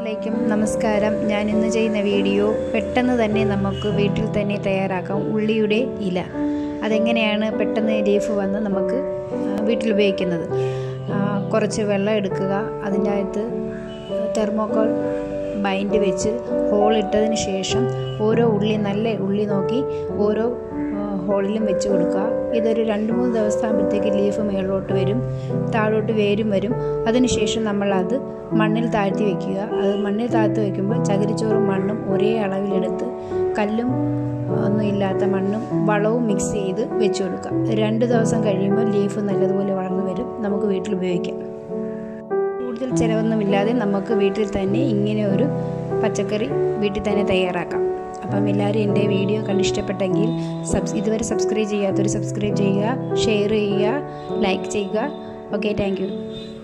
അസ്സലാമലൈക്കും നമസ്കാരം ഞാൻ ഇന്ന് ചെയ്യുന്ന വീഡിയോ പെട്ടെന്ന് തന്നെ നമുക്ക് വീട്ടിൽ തന്നെ തയ്യാറാക്കാം ഉള്ളിയുടെ ഇല അതെങ്ങനെയാണ് പെട്ടെന്ന് ലീഫ് വന്ന് നമുക്ക് ആ, വീട്ടിൽ ഉപയോഗിക്കുന്നത് ആ, കുറച്ച് വെള്ളം എടുക്കുക അതിൻ്റെ അകത്ത് തെർമോക്കോൾ ബൈൻഡ് വെച്ച് ഹോൾ ഇട്ടതിന് ശേഷം ഓരോ ഉള്ളി നല്ല ഉള്ളി നോക്കി ഓരോ ആ, ഹോളിലും വെച്ച് കൊടുക്കുക ഇതൊരു രണ്ട് മൂന്ന് ദിവസം ആകുമ്പോഴത്തേക്ക് ലീഫ് മേളിലോട്ട് വരും താഴോട്ട് വേരും വരും അതിനുശേഷം നമ്മളത് മണ്ണിൽ താഴ്ത്തി വെക്കുക അത് മണ്ണിൽ താഴ്ത്തി വെക്കുമ്പോൾ ചകിരിച്ചോറും മണ്ണും ഒരേ അളവിലെടുത്ത് കല്ലും ഒന്നും ഇല്ലാത്ത മണ്ണും വളവും മിക്സ് ചെയ്ത് വെച്ച് കൊടുക്കുക രണ്ട് ദിവസം കഴിയുമ്പോൾ ലീഫ് നല്ലതുപോലെ വളർന്നു വരും നമുക്ക് വീട്ടിൽ ഉപയോഗിക്കാം കൂടുതൽ ചിലവൊന്നുമില്ലാതെ നമുക്ക് വീട്ടിൽ തന്നെ ഇങ്ങനെ ഒരു പച്ചക്കറി വീട്ടിൽ തന്നെ തയ്യാറാക്കാം അപ്പം എല്ലാവരും എൻ്റെ വീഡിയോ കണ്ടിഷ്ടപ്പെട്ടെങ്കിൽ സബ്സ് ഇതുവരെ സബ്സ്ക്രൈബ് ചെയ്യാത്തവർ സബ്സ്ക്രൈബ് ചെയ്യുക ഷെയർ ചെയ്യുക ലൈക്ക് ചെയ്യുക ഓക്കെ താങ്ക്